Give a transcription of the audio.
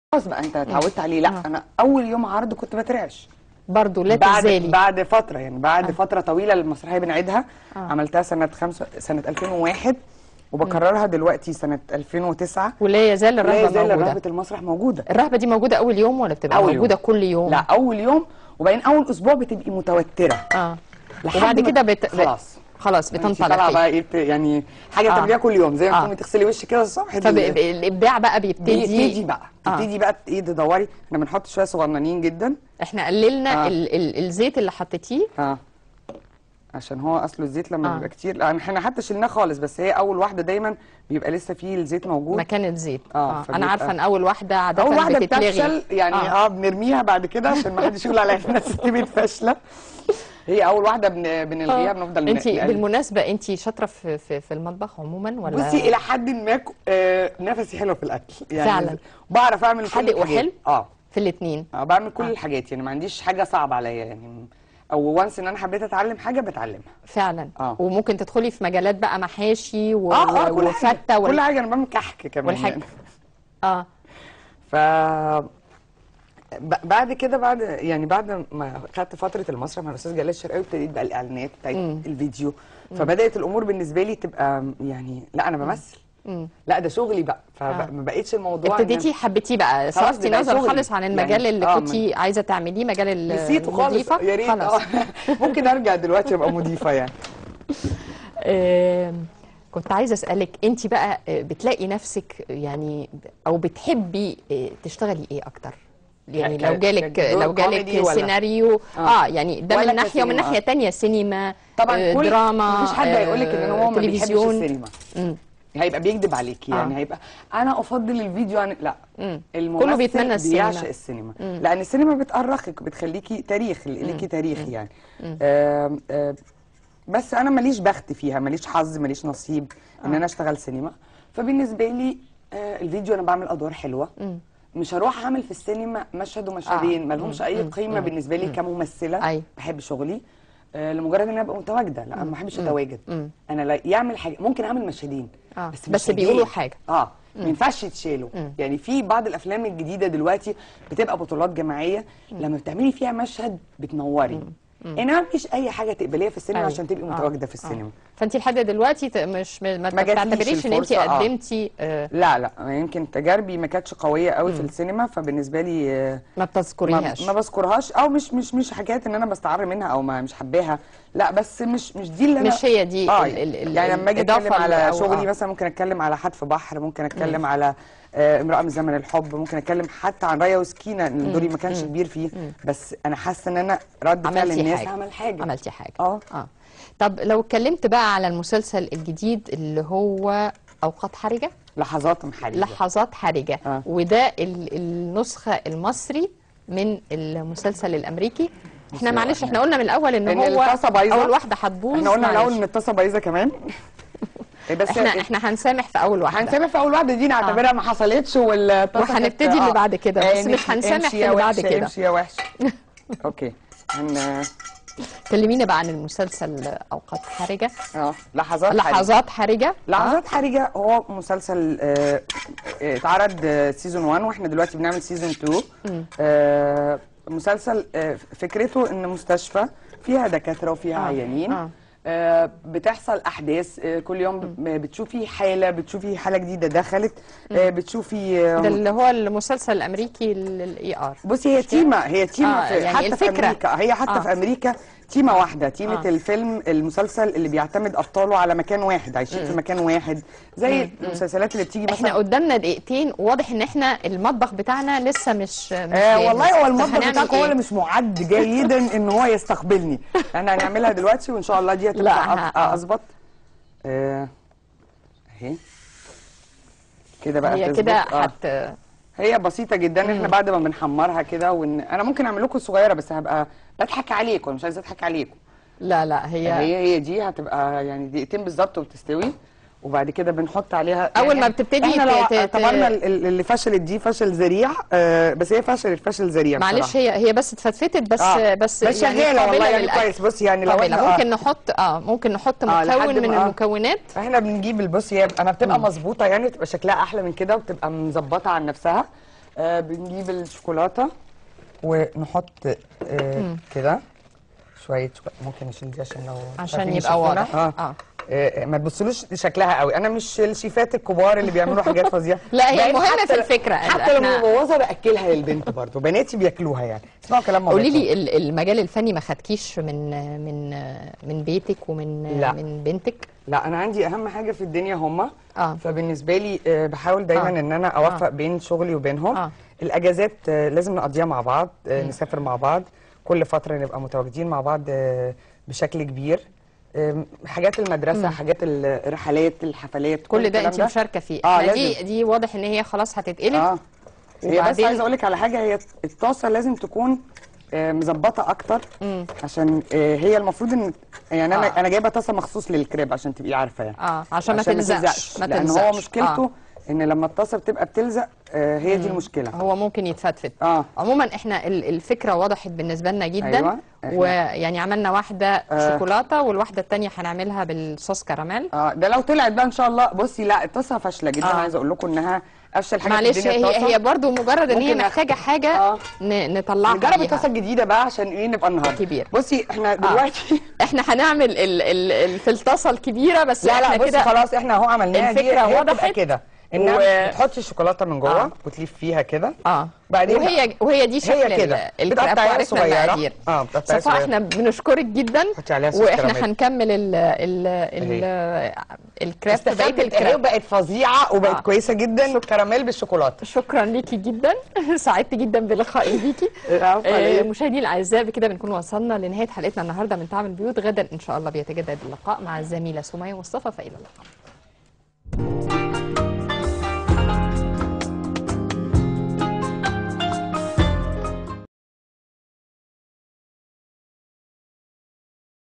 خلاص بقى انت اتعودت عليه لا آه. انا اول يوم عرض كنت بترعش برضو لا بعد تزالي بعد فتره يعني بعد آه. فتره طويله المسرحيه بنعيدها آه. عملتها سنه خمسة سنه 2001 وبكررها دلوقتي سنه 2009 ولا يزال لا الرهبه يزال موجوده رهبه المسرح موجوده الرهبه دي موجوده اول يوم ولا بتبقى أول موجوده يوم. كل يوم لا اول يوم وبعدين اول اسبوع بتبقي متوتره اه لحد وبعد ما- كده بت... خلاص خلاص انت طالعه بتنطلقي بقى ايه بت- يعني حاجه آه. تعمليها كل يوم زي ما آه. تقومي تغسلي وشك كده الصبح دي- فالابداع بقى بيبتدي بتبتدي بقى آه. تبتدي بقى ايه تدوري احنا بنحط شويه صغننين جدا احنا قللنا آه. ال... ال... الزيت اللي حطيتيه اه عشان هو اصله الزيت لما آه. بيبقى كتير لا احنا حتى شلناه خالص بس هي اول واحده دايما بيبقى لسه فيه الزيت موجود مكان الزيت آه، انا فبيبقى- عارفه ان اول واحده عاده اول واحده بتتلغي بتفشل يعني اه, آه بنرميها بعد كده عشان ما حدش يقول عليها الناس دي فاشله هي اول واحده بن... بنلغيها بنفضل انت نقلب. بالمناسبه انت شاطره في, في في المطبخ عموما ولا بصي الى حد ما ك- آه نفسي حلو في الاكل يعني فعلا. بعرف اعمل كل حادق الحاجات. وحلو؟ اه في الاثنين اه بعمل كل الحاجات يعني ما عنديش حاجه صعبه عليا يعني او وانس ان انا حبيت اتعلم حاجه بتعلمها فعلا آه. وممكن تدخلي في مجالات بقى محاشي و... اه اه كل حاجه وفته وال... كل حاجه انا بعمل كحك كمان والحاجة. يعني. اه ف ب- بعد كده بعد يعني بعد ما خدت فتره المسرح مع الاستاذ جلال الشرقاوي ابتديت بقى الاعلانات بتاعت مم. الفيديو فبدات الامور بالنسبه لي تبقى يعني لا انا بمثل مم. لا ده شغلي بقى آه. فما بقيتش الموضوع إن- ابتديتي حبيتي بقى خلاص صرفتي ده بقى نظر شغلي. خالص عن المجال يعني اللي آه، كنتي عايزه تعمليه مجال نسيته خالص المضيفه يا ريت خلاص اه ممكن ارجع دلوقتي ابقى مضيفه يعني آم، كنت عايزه اسالك انت بقى آه، بتلاقي نفسك يعني او بتحبي آه، تشتغلي ايه اكتر يعني ك- لو ك- جالك كدور لو كوميدي جالك ولا؟ سيناريو آه. اه يعني ده ولا من ناحيه ومن كسينما، ناحيه آه. تانية سينما طبعا آه، كل دراما مفيش حد هيقول لك ان هو ما بيحبش تلفزيون السينما مم. هيبقى بيكذب عليكي يعني آه. هيبقى انا افضل الفيديو عن لا مم. الممثل كله بيتمنى السينما. بيعشق السينما لان السينما بتأرخك بتخليكي تاريخ ليكي تاريخ يعني آم، آم، بس انا ماليش بخت فيها ماليش حظ ماليش نصيب ان انا اشتغل سينما فبالنسبه لي آه، الفيديو انا بعمل ادوار حلوه مش هروح اعمل في السينما مشهد ومشهدين آه. ما لهمش اي قيمه بالنسبه لي كممثله أيوة. بحب شغلي آه، لمجرد ان انا ابقى متواجده لا انا ما بحبش اتواجد انا لا يعمل حاجه ممكن اعمل مشهدين آه. بس بس مشهدين. بيقولوا حاجة. اه ما ينفعش يتشالوا يعني في بعض الافلام الجديده دلوقتي بتبقى بطولات جماعيه لما بتعملي فيها مشهد بتنوري انما مفيش اي حاجه تقبليها في السينما أيوة. عشان تبقي آه. متواجده في السينما فانت لحد دلوقتي ت- مش ما, ما ما جاتليش تعتبريش ان انت الفرصة، آه. قدمتي آه لا لا يمكن تجاربي ما كانتش قويه قوي في السينما فبالنسبه لي آه، ما ما, بتذكريهاش ما بذكرهاش او مش مش مش حكايه ان انا بستعر منها او ما مش حباها لا بس مش مش دي اللي انا مش هي دي اه ال- ال- ال- يعني لما اجي الإضافة اتكلم على اللي- أو- شغلي آه. مثلا ممكن اتكلم على حتف بحر ممكن اتكلم على آه، امراه من زمن الحب ممكن اتكلم حتى عن رايا وسكينه ان دوري ما كانش كبير فيه بس انا حاسه ان انا رد فعل عملتي الناس حاجة. عمل حاجه عملتي حاجه اه اه طب لو اتكلمت بقى على المسلسل الجديد اللي هو اوقات حرجه لحظات محرجه لحظات حرجه آه. وده ال- النسخه المصري من المسلسل الامريكي احنا بصي معلش بقى، احنا قلنا من الاول ان إن هو الطاسة بايظة. اول واحده هتبوظ احنا قلنا من الاول معلش. ان الطاسه بايظه كمان بس احنا احنا هنسامح في اول واحده هنسامح في اول واحده دي نعتبرها ما حصلتش والطاسه وهنبتدي كانت- اللي آه. بعد كده، بس آه، مش امشي- هنسامح امشي في يا اللي بعد وحشة، كده. امشي يا وحشه اوكي هن كلمينا بقى عن المسلسل اوقات حرجه اه لحظات حرجة. لحظات حرجه لحظات حرجه هو مسلسل آه، آه، اتعرض آه، سيزون 1 واحنا دلوقتي بنعمل سيزون 2 آه، مسلسل آه، فكرته ان مستشفى فيها دكاتره وفيها آه، عيانين آه. آه، بتحصل احداث آه، كل يوم ب- بتشوفي حاله بتشوفي حاله جديده دخلت آه، بتشوفي آه، ده اللي هو المسلسل الامريكي الاي ار بصي هي تيمة هي تيمة آه، في يعني حتى الفكرة. في أمريكا هي حتى آه. في أمريكا تيمة واحدة تيمة آه. الفيلم المسلسل اللي بيعتمد أبطاله على مكان واحد عايشين في مكان واحد زي المسلسلات اللي بتيجي احنا مثلا قدامنا دقيقتين واضح ان احنا المطبخ بتاعنا لسه مش, مش آه جاهز. والله هو طب المطبخ هنعمل بتاعك هو إيه؟ اللي مش معد جيدا ان هو يستقبلني احنا هنعملها دلوقتي وان شاء الله دي لا، هتبقى ه- أ- اظبط آه، اهي كده بقى هي تظبط. كده آه. هت هي بسيطه جدا احنا بعد ما بنحمرها كده وان انا ممكن اعمل لكم صغيره بس هبقى بضحك عليكم مش عايزه اضحك عليكم لا لا هي, هي هي دي هتبقى يعني دقيقتين بالظبط وبتستوي وبعد كده بنحط عليها أول يعني ما بتبتدي احنا ت- لو ت- ت- اعتبرنا ال- ال- اللي فشلت دي فشل ذريع آه بس هي فشلت فشل ذريع معلش بصراحة. هي هي بس اتفتفتت بس آه. بس بس شغاله والله يعني للأكل. كويس بص يعني لو قابلة. احنا آه ممكن نحط اه ممكن نحط آه، لحد مكون من ما- آه. المكونات احنا بنجيب البص هي انا بتبقى مظبوطه يعني بتبقى شكلها احلى من كده وبتبقى مظبطه عن نفسها آه بنجيب الشوكولاته ونحط آه كده شويه شوكولاته ممكن نشيل دي عشان لو عشان عارفين يبقى يشوفونا. واضح اه, اه آه ما تبصلوش لشكلها قوي انا مش الشيفات الكبار اللي بيعملوا حاجات فظيعه لا، هي بقيت مهمة حتى- في الفكرة. حتى لو إحنا- مبوظه باكلها للبنت برضه بناتي بياكلوها يعني اسمعوا كلام مامتهم قولي لي ال- المجال الفني ما خدكيش من من من بيتك ومن لا. من بنتك لا انا عندي اهم حاجه في الدنيا هما اه فبالنسبه لي آه، بحاول دايما آه. ان انا اوفق آه. بين شغلي وبينهم آه. الاجازات آه، لازم نقضيها مع بعض آه، نسافر مع بعض كل فتره نبقى متواجدين مع بعض آه، بشكل كبير آم، حاجات المدرسه حاجات الرحلات الحفلات كل ده الكلام انت مشاركه فيه آه، إحنا دي لازم. دي واضح ان هي خلاص هتتقلب اه هي بس وبعدين- عايزه اقول لك على حاجه هي الطاسه لازم تكون آه، مظبطه اكتر مم. عشان آه، هي المفروض ان يعني انا آه. انا جايبه طاسه مخصوص للكريب عشان تبقي عارفه يعني اه عشان ما تلزقش ما لان تلزقش هو مشكلته آه. ان لما الطاسه بتبقى بتلزق آه هي دي المشكله هو ممكن يتفتفت اه عموما احنا ال- الفكره وضحت بالنسبه لنا جدا أيوة، إحنا- ويعني عملنا واحده آه. شوكولاته والواحده الثانيه هنعملها بالصوص كراميل اه ده لو طلعت بقى ان شاء الله بصي لا الطاسه فاشله جدا آه. عايزه اقول لكم انها افشل حاجه معلش في الدنيا هي الطاسة. هي برضو مجرد ان هي ممكن محتاجه حاجه آه. ن- نطلعها نجرب بيها. الطاسه الجديده بقى عشان ايه نبقى النهارده كبير. بصي احنا دلوقتي احنا هنعمل ال ال ال في الطاسه الكبيره بس لا لا احنا بصي كده خلاص احنا اهو عملناها دي الفكرة هي بتبقى وضحت. كده انها و- بتحطي الشوكولاته من جوه آه. وتلف فيها كده اه بعدين وهي وهي دي شكل هي كده. ال- الكراب بتقطعيها وعرفنا صغيرة. المقادير اه بتقطعيها صفاء صغيرة. احنا بنشكرك جدا حطي عليها صوص واحنا كراميل. هنكمل ال ال ال الكراب بقيه استخدمت هي الكراب بقت فظيعه وبقت آه. كويسه جدا كراميل بالشوكولاته شكرا ليكي جدا سعدت جدا بلقائي بيكي العفو على آه، إيه؟ مشاهدينا الاعزاء بكده بنكون وصلنا لنهايه حلقتنا النهارده من طعم البيوت غدا ان شاء الله بيتجدد اللقاء مع الزميله سميه مصطفى فالى اللقاء